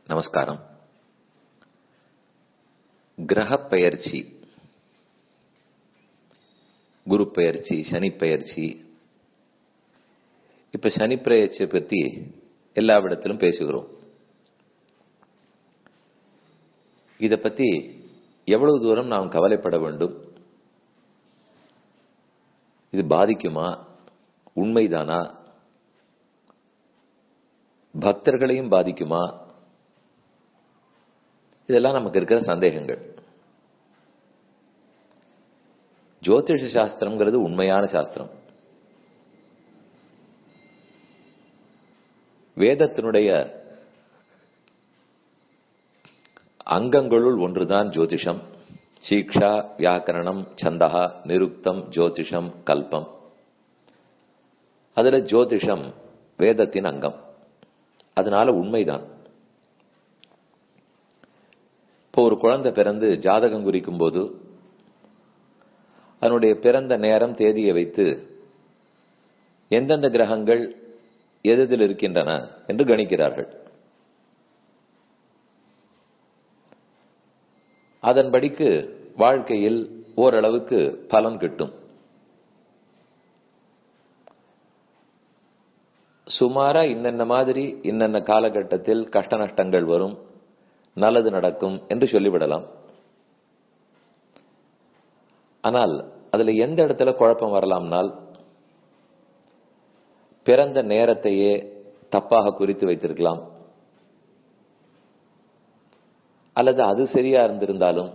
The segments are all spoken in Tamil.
நமஸ்காரம் கிரக பெயர்ச்சி குரு பெயர்ச்சி சனி பெயர்ச்சி இப்ப சனி பெயர்ச்சியை பத்தி எல்லா இடத்திலும் பேசுகிறோம் இத பத்தி எவ்வளவு தூரம் நாம் கவலைப்பட வேண்டும் இது பாதிக்குமா உண்மைதானா பக்தர்களையும் பாதிக்குமா இதெல்லாம் நமக்கு இருக்கிற சந்தேகங்கள் ஜோதிஷ சாஸ்திரம்ங்கிறது உண்மையான சாஸ்திரம் வேதத்தினுடைய அங்கங்களுள் ஒன்றுதான் ஜோதிஷம் சீக்ஷா வியாக்கரணம் சந்தகா நிருக்தம் ஜோதிஷம் கல்பம் அதுல ஜோதிஷம் வேதத்தின் அங்கம் அதனால உண்மைதான் இப்போ ஒரு குழந்தை பிறந்து ஜாதகம் குறிக்கும் போது அதனுடைய பிறந்த நேரம் தேதியை வைத்து எந்தெந்த கிரகங்கள் எதில் இருக்கின்றன என்று கணிக்கிறார்கள் அதன்படிக்கு வாழ்க்கையில் ஓரளவுக்கு பலன் கிட்டும் சுமாரா இன்னென்ன மாதிரி இன்னென்ன காலகட்டத்தில் கஷ்ட நஷ்டங்கள் வரும் நல்லது நடக்கும் என்று சொல்லிவிடலாம் ஆனால் அதுல எந்த இடத்துல குழப்பம் வரலாம்னால் பிறந்த நேரத்தையே தப்பாக குறித்து வைத்திருக்கலாம் அல்லது அது சரியா இருந்திருந்தாலும்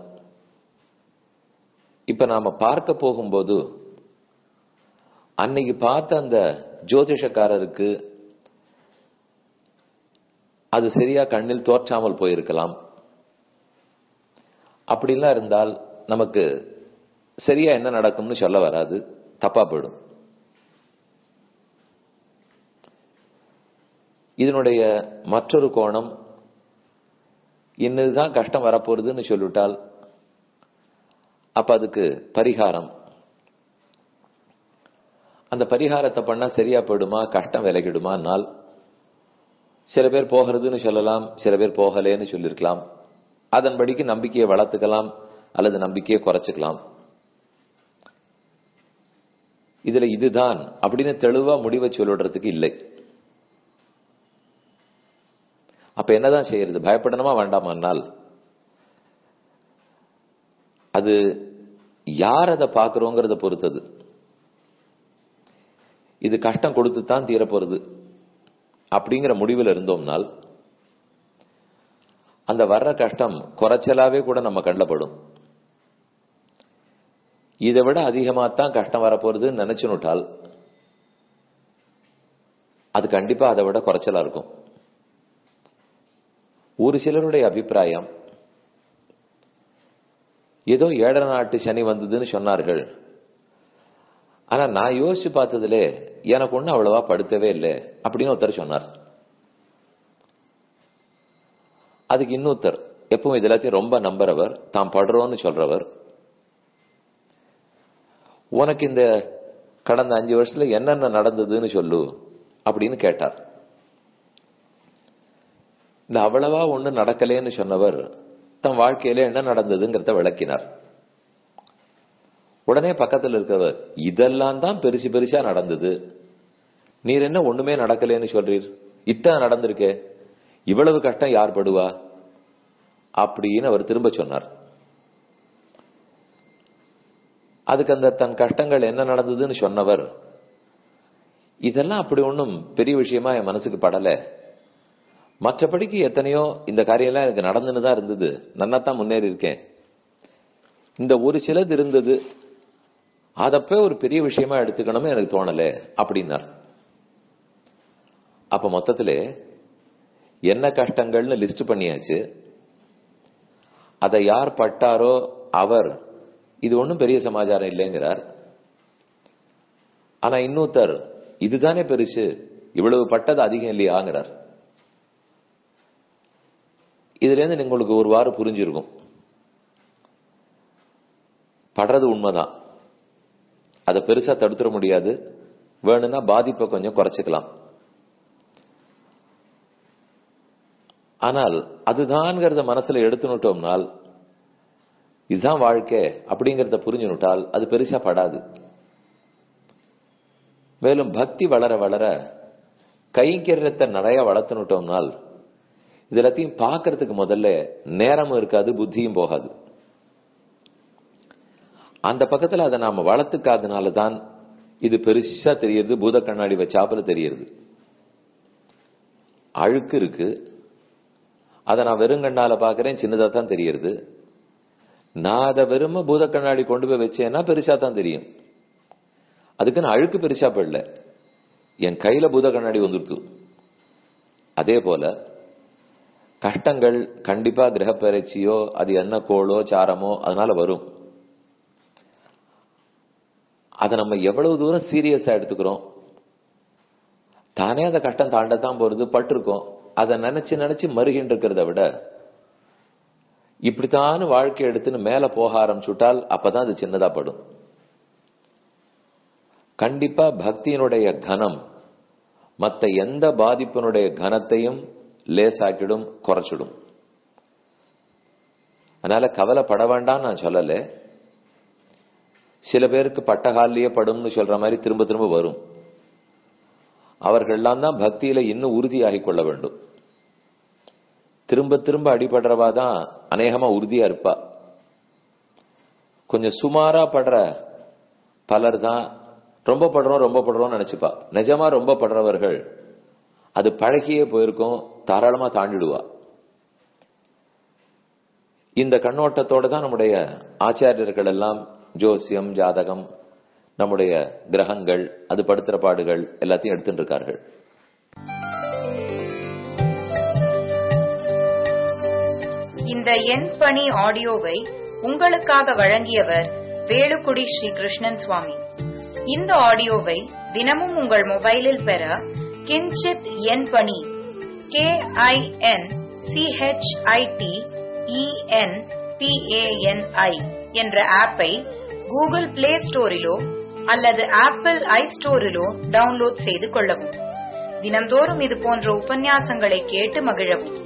இப்ப நாம பார்க்க போகும்போது அன்னைக்கு பார்த்த அந்த ஜோதிஷக்காரருக்கு அது சரியா கண்ணில் தோற்றாமல் போயிருக்கலாம் அப்படிலாம் இருந்தால் நமக்கு சரியா என்ன நடக்கும்னு சொல்ல வராது தப்பா போயிடும் இதனுடைய மற்றொரு கோணம் இன்னதுதான் கஷ்டம் வரப்போறதுன்னு சொல்லிவிட்டால் அப்ப அதுக்கு பரிகாரம் அந்த பரிகாரத்தை பண்ணா சரியா போயிடுமா கஷ்டம் விலகிடுமானால் சில பேர் போகிறதுன்னு சொல்லலாம் சில பேர் போகலேன்னு சொல்லியிருக்கலாம் அதன்படிக்கு நம்பிக்கையை வளர்த்துக்கலாம் அல்லது நம்பிக்கையை குறைச்சிக்கலாம் இதுல இதுதான் அப்படின்னு தெளிவா முடிவை சொல்லிடுறதுக்கு இல்லை அப்ப என்னதான் செய்யறது பயப்படணுமா வேண்டாமானால் அது யார் அதை பாக்குறோங்கிறத பொறுத்தது இது கஷ்டம் கொடுத்து தான் தீர போறது அப்படிங்கிற முடிவில் இருந்தோம்னால் அந்த வர்ற கஷ்டம் குறைச்சலாவே கூட நம்ம கண்டப்படும் இதை விட அதிகமா தான் கஷ்டம் வரப்போறதுன்னு நினைச்சுனுட்டால் அது கண்டிப்பா அதை விட குறைச்சலா இருக்கும் ஒரு சிலருடைய அபிப்பிராயம் ஏதோ ஏழரை நாட்டு சனி வந்ததுன்னு சொன்னார்கள் ஆனா நான் யோசிச்சு பார்த்ததுல எனக்கு ஒண்ணு அவ்வளவா படுத்தவே இல்லை அப்படின்னு ஒருத்தர் சொன்னார் அதுக்கு இன்னொருத்தர் எப்பவும் இது எல்லாத்தையும் ரொம்ப நம்புறவர் தான் படுறோம்னு சொல்றவர் உனக்கு இந்த கடந்த அஞ்சு வருஷத்துல என்னென்ன நடந்ததுன்னு சொல்லு அப்படின்னு கேட்டார் இந்த அவ்வளவா ஒண்ணு நடக்கலேன்னு சொன்னவர் தன் வாழ்க்கையில என்ன நடந்ததுங்கிறத விளக்கினார் உடனே பக்கத்தில் இருக்கிறவர் இதெல்லாம் தான் பெருசு பெருசா நடந்தது நீர் என்ன ஒண்ணுமே நடக்கலன்னு சொல்றீர் இத்தனை நடந்திருக்கே இவ்வளவு கஷ்டம் யார் படுவா அப்படின்னு அவர் திரும்ப சொன்னார் அதுக்கு அந்த தன் கஷ்டங்கள் என்ன நடந்ததுன்னு சொன்னவர் இதெல்லாம் அப்படி ஒன்றும் பெரிய விஷயமா என் மனசுக்கு படல மற்றபடிக்கு எத்தனையோ இந்த காரியம்லாம் எனக்கு நடந்துன்னு தான் இருந்தது நன்னாத்தான் முன்னேறி இருக்கேன் இந்த ஒரு சிலது இருந்தது அதப்ப ஒரு பெரிய விஷயமா எடுத்துக்கணுமே எனக்கு தோணல அப்படின்னார் அப்ப மொத்தத்துல என்ன கஷ்டங்கள்னு லிஸ்ட் பண்ணியாச்சு அதை யார் பட்டாரோ அவர் இது ஒன்றும் பெரிய சமாச்சாரம் இல்லைங்கிறார் ஆனா இன்னொருத்தர் இதுதானே பெருசு இவ்வளவு பட்டது அதிகம் இல்லையாங்கிறார் இதுல இருந்து உங்களுக்கு ஒரு வாரம் புரிஞ்சிருக்கும் படுறது உண்மைதான் அதை பெருசா தடுத்துட முடியாது வேணும்னா பாதிப்பை கொஞ்சம் குறைச்சிக்கலாம் ஆனால் அதுதான்ங்கிறத மனசுல எடுத்துனுட்டோம்னால் இதுதான் வாழ்க்கை அப்படிங்கறத புரிஞ்சுனுட்டால் அது பெருசா படாது மேலும் பக்தி வளர வளர கைங்கரியத்தை நிறைய வளர்த்துனுட்டோம்னால் இது எல்லாத்தையும் பார்க்கறதுக்கு முதல்ல நேரமும் இருக்காது புத்தியும் போகாது அந்த பக்கத்துல அதை நாம வளர்த்துக்காதனால தான் இது பெருசா தெரியுது பூத கண்ணாடி வச்சாப்புல தெரியுது அழுக்கு இருக்கு அதை நான் வெறுங்கண்ணால பாக்குறேன் சின்னதா தான் தெரியுது நான் அதை வெறும பூத கண்ணாடி கொண்டு போய் வச்சேன்னா பெருசா தான் தெரியும் அதுக்கு நான் அழுக்கு பெருசா படல என் கையில பூத கண்ணாடி வந்துருத்து அதே போல கஷ்டங்கள் கண்டிப்பா கிரகப்பயிற்சியோ அது என்ன கோளோ சாரமோ அதனால வரும் அதை நம்ம எவ்வளவு தூரம் சீரியஸா எடுத்துக்கிறோம் தானே அந்த கஷ்டம் தாண்டத்தான் போறது பட்டிருக்கோம் அதை நினைச்சு நினைச்சு மருகின்னு இருக்கிறத விட இப்படித்தான் வாழ்க்கை எடுத்துன்னு மேல போக ஆரம்பிச்சுட்டால் அப்பதான் அது சின்னதா படும் கண்டிப்பா பக்தியினுடைய கனம் மத்த எந்த பாதிப்பினுடைய கனத்தையும் லேசாக்கிடும் குறைச்சிடும் அதனால கவலைப்பட வேண்டாம் நான் சொல்லல சில பேருக்கு பட்டகாலிலேயே படும்னு சொல்ற மாதிரி திரும்ப திரும்ப வரும் அவர்கள்லாம் தான் பக்தியில இன்னும் உறுதியாகிக் கொள்ள வேண்டும் திரும்ப திரும்ப அடிபடுறவா தான் அநேகமா உறுதியா இருப்பா கொஞ்சம் சுமாரா படுற பலர் தான் ரொம்ப படுறோம் ரொம்ப படுறோம்னு நினைச்சுப்பா நிஜமா ரொம்ப படுறவர்கள் அது பழகியே போயிருக்கும் தாராளமா தாண்டிடுவா இந்த கண்ணோட்டத்தோட தான் நம்முடைய ஆச்சாரியர்கள் எல்லாம் ஜோசியம் ஜாதகம் நம்முடைய கிரகங்கள் அது படுத்துற பாடுகள் எல்லாத்தையும் எடுத்துட்டு இருக்கார்கள் இந்த எண் பணி ஆடியோவை உங்களுக்காக வழங்கியவர் வேலுக்குடி ஸ்ரீ கிருஷ்ணன் சுவாமி இந்த ஆடியோவை தினமும் உங்கள் மொபைலில் பெற கிஞ்சித் எண் பணி கே ஐ என் சிஹெச்ஐடி இஎன் பிஏஎன்ஐ என்ற ஆப்பை கூகுள் பிளே ஸ்டோரிலோ அல்லது ஆப்பிள் ஐ ஸ்டோரிலோ டவுன்லோட் செய்து கொள்ளவும் தினந்தோறும் இது போன்ற உபன்யாசங்களை கேட்டு மகிழவும்